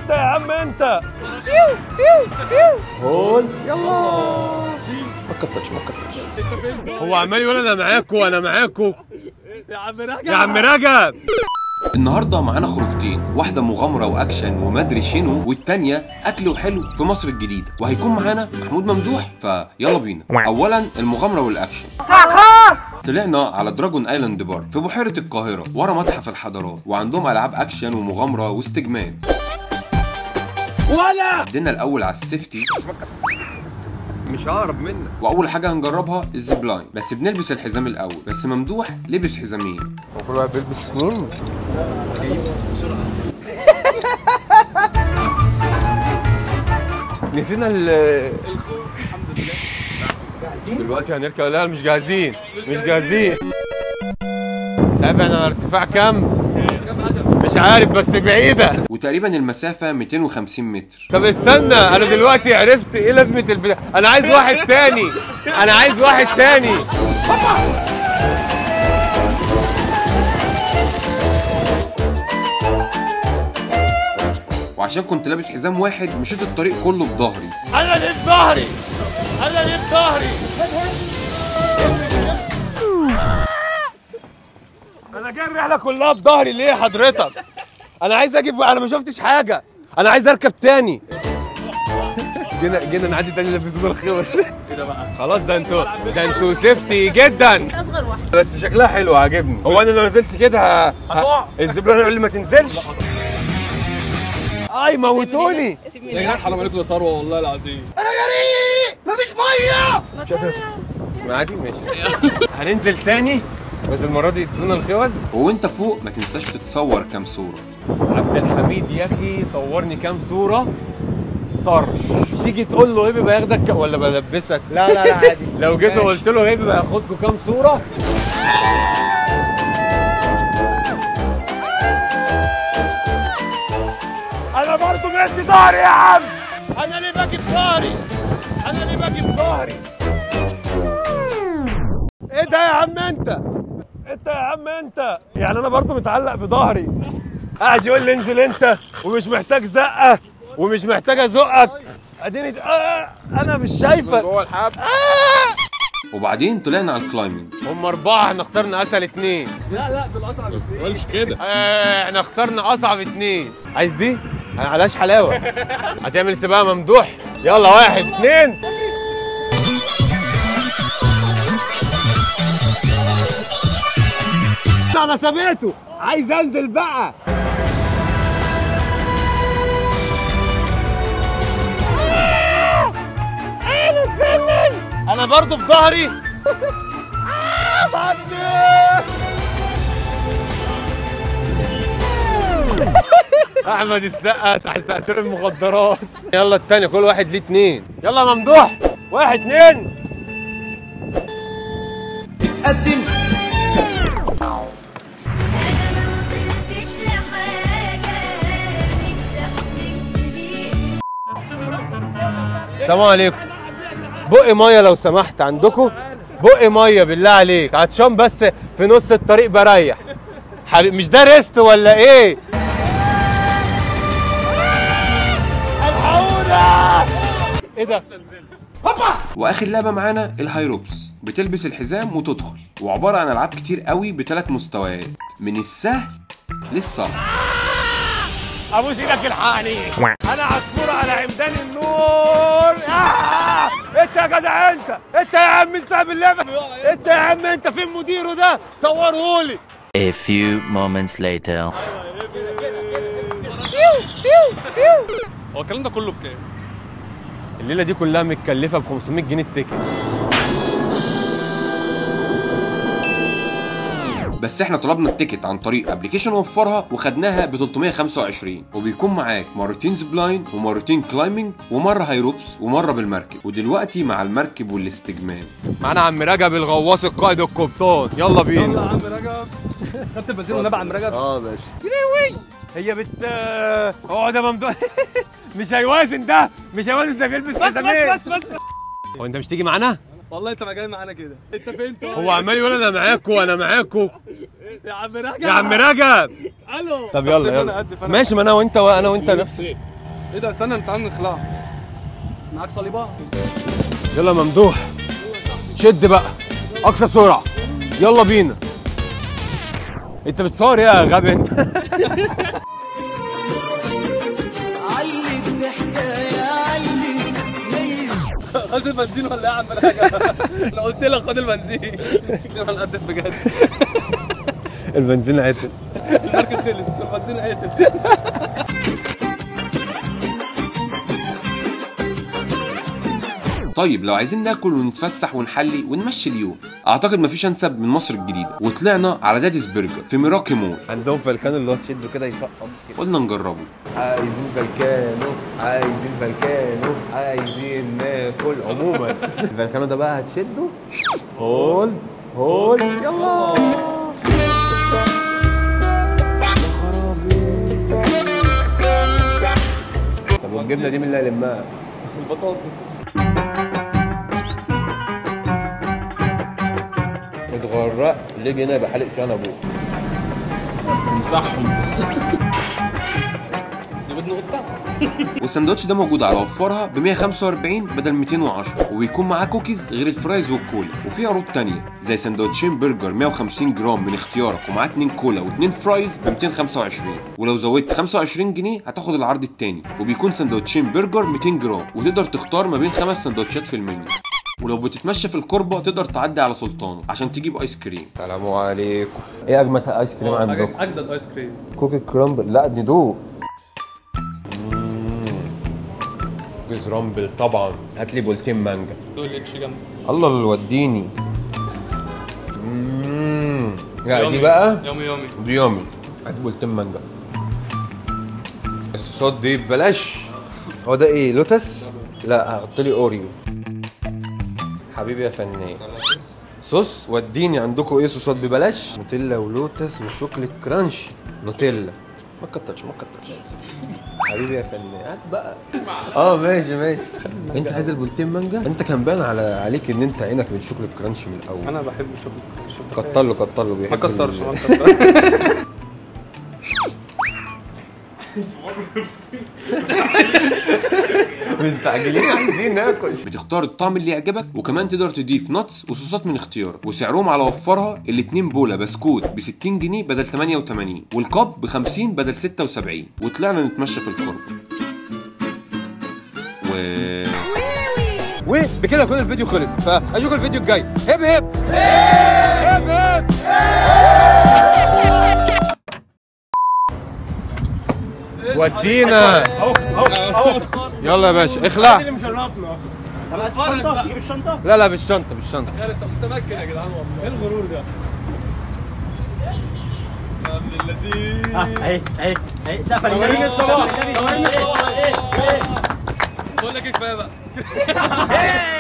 انت يا عم انت سيو سيو سيو هون يلا ما تكترش ما تكترش هو عمال يقول انا معاكو انا معاكو يا عم رجب يا عم رجب النهارده معانا خروجتين واحده مغامره واكشن ومدري شنو والتانيه اكل وحلو في مصر الجديده وهيكون معانا محمود ممدوح فيلا بينا اولا المغامره والاكشن طلعنا على دراجون ايلاند بار في بحيره القاهره ورا متحف الحضارات وعندهم العاب اكشن ومغامره واستجمام ولا عدينا الاول على السيفتي مش ههرب منك واول حاجه هنجربها الزيب لاين بس بنلبس الحزام الاول بس ممدوح لبس حزامين كل واحد بيلبس اتنين نسينا ال دلوقتي هنركب لا مش جاهزين مش جاهزين تابع انا ارتفاع كام مش عارف بس بعيدة وتقريبا المسافه 250 متر طب استنى انا دلوقتي عرفت ايه لازمة البتاع انا عايز واحد تاني انا عايز واحد تاني وعشان كنت لابس حزام واحد مشيت الطريق كله بظهري انا اللي في ظهري انا اللي في ظهري انا جاي الرحله كلها بظهري ليه حضرتك انا عايز اجيب انا ما شفتش حاجه انا عايز اركب تاني جينا جينا نعدي تاني لبسونا الخوص ايه ده بقى خلاص ده انتوا ده انتوا سيفتي جدا اصغر واحد بس شكلها حلو عاجبني هو انا لو نزلت كده ه- هتقع. الزبلان يقول لي ما تنزلش اي موتوني يا جدعان حرام عليكم يا ثروه والله العظيم عادي ماشي هننزل تاني بس المره دي ادونا الخوذ وانت فوق ما تنساش تتصور كام صوره عبد الحميد يا اخي صورني كام صوره طرش تيجي تقول له هيبي بياخدك ك- ولا بلبسك لا لا لا عادي لو جيت وقلت له هيبي بياخدكوا كام صوره انا برضه مدي ظهري يا عم انا اللي باجي بظهري انا اللي باجي بظهري ايه ده يا عم انت انت يا عم انت يعني انا برضه متعلق بظهري قاعد يقول لي انزل انت ومش محتاج زقه ومش محتاج ازقك اديني آه انا مش شايفك جوه الحب وبعدين طلعنا على الكلايمنج هم اربعه احنا اخترنا اسهل اتنين لا لا دول اصعب ما تقولش كده آه احنا اخترنا اصعب اتنين عايز دي؟ علاش حلاوه هتعمل سباق ممدوح يلا واحد اتنين انا سابقته عايز انزل بقى انا استنى انا برضو في ظهري آه، بعدني. احمد السقا تحت تاثير المخدرات يلا التاني كل واحد ليه اتنين يلا يا ممدوح واحد اتنين انا ما وصلتش لحاجه من دي السلام عليكم بق ميه لو سمحت عندكم بق ميه بالله عليك عطشان بس في نص الطريق بريح حبيب مش ده ريست ولا ايه الحقونا ايه ده واخر لعبه معانا الهايروبس بتلبس الحزام وتدخل وعباره عن العاب كتير قوي بثلاث مستويات من السهل للصعب ابوس ايدك الحقني انا عصفور على عمدان النور آه! انت يا جدع انت انت يا عم صاحب اللعبه انت يا عم انت فين مديره ده صورهولي A few moments later. هو الكلام ده كله بكام؟ الليله دي كلها متكلفه ب 500 جنيه التيكت بس احنا طلبنا التيكت عن طريق ابلكيشن وفرها وخدناها ب 325 وبيكون معاك مرتين زبلاين ومرتين كلايمنج ومره هايروبس ومره بالمركب ودلوقتي مع المركب والاستجمام معانا عم رجب الغواص القائد القبطان يلا يلا بينا يا عم رجب خدت البنزين والنبي يا عم رجب اه ماشي هي بت اقعد يا ممدوح مش هيوازن ده مش هيوازن ده بيلبس بس حزامين. بس بس بس هو انت مش تيجي معانا والله انت ما جاي معانا كده انت فين طيب؟ هو عمال يقول انا معاكو انا معاكو يا عم رجب يا عم رجب الو طب سيبني يلا أنا يلا قد فأنا- ماشي ما انا وانت وانا وانت نفس ايه ده استنى تعال نخلع معاك صليبه يلا ممدوح شد بقى اقصى سرعه يلا بينا انت بتصور يا غبي انت خد البنزين ولا ايه يا عم الحاج انا قلت لك خد البنزين انا هنقدم بجد البنزين عتل الماركت خلص والبنزين عتل طيب لو عايزين ناكل ونتفسح ونحلي ونمشي اليوم اعتقد مفيش انسب من مصر الجديده وطلعنا على داديز برجر في ميراكي مول عندهم فالكان اللي هو تشده كده يسقط قلنا نجربه عايزين فالكانو عايزين فالكانو عايزين ناكل عموما الفالكانو ده بقى هتشده هول هول يلا طب والجبنه دي مين اللي هيلمها؟ البطاطس اتغرق ليه جينا يبقى حالق شان ابوه تمسحهم في السنة دي بدنا قطع والساندوتش ده موجود على وفرها ب 145 بدل 210 وبيكون معاه كوكيز غير الفرايز والكولا وفي عروض تانية زي ساندوتشين برجر 150 جرام من اختيارك ومعاه 2 كولا و2 فرايز ب 225 ولو زودت 25 جنيه هتاخد العرض التاني وبيكون ساندوتشين برجر 200 جرام وتقدر تختار ما بين خمس ساندوتشات في المنيو ولو بتتمشى في الكوربة تقدر تعدي على سلطانه عشان تجيب ايس كريم السلام عليكم ايه اجمد ايس كريم عندكم؟ اجدد ايس كريم كوكي كرامبل لا ندوق كوكيز رامبل طبعا هات لي بولتين مانجا دول اتش جنب الله اللي وديني مم. لا دي يومي. بقى يومي يومي دي يومي عايز بولتين مانجا الصوصات دي ببلاش هو ده ايه لوتس لا هحط لي اوريو حبيبي يا فنان صوص وديني عندكم ايه صوصات ببلاش نوتيلا ولوتس وشوكليت كرانش نوتيلا ما تكترش ما تكترش حبيبي يا فنان هات بقى اه ماشي ماشي انت عايز البولتين مانجا انت كان باين على عليك ان انت عينك من شوكليت كرانش من الاول انا بحب الشوكولاته كتر له كتر له ما بيحب كترش ال- ما كترش مستعجلين عايزين ناكل بتختار الطعم اللي يعجبك وكمان تقدر تضيف نتس وصوصات من اختيارك وسعرهم على وفرها الاتنين بولا بسكوت ب 60 جنيه بدل 88 والكاب ب 50 بدل 76 وطلعنا نتمشى في القرب و وبكده يكون الفيديو خلص فاشوفكم الفيديو الجاي هب هب هب هب ودينا يلا يا باشا اخلع لا لا بالشنطه بالشنطه خالد انت متمكن يا جدعان والله ايه الغرور ده يا ابن اللذيذ اهي اهي اهي سقف النبي بقول لك ايه كفايه بقى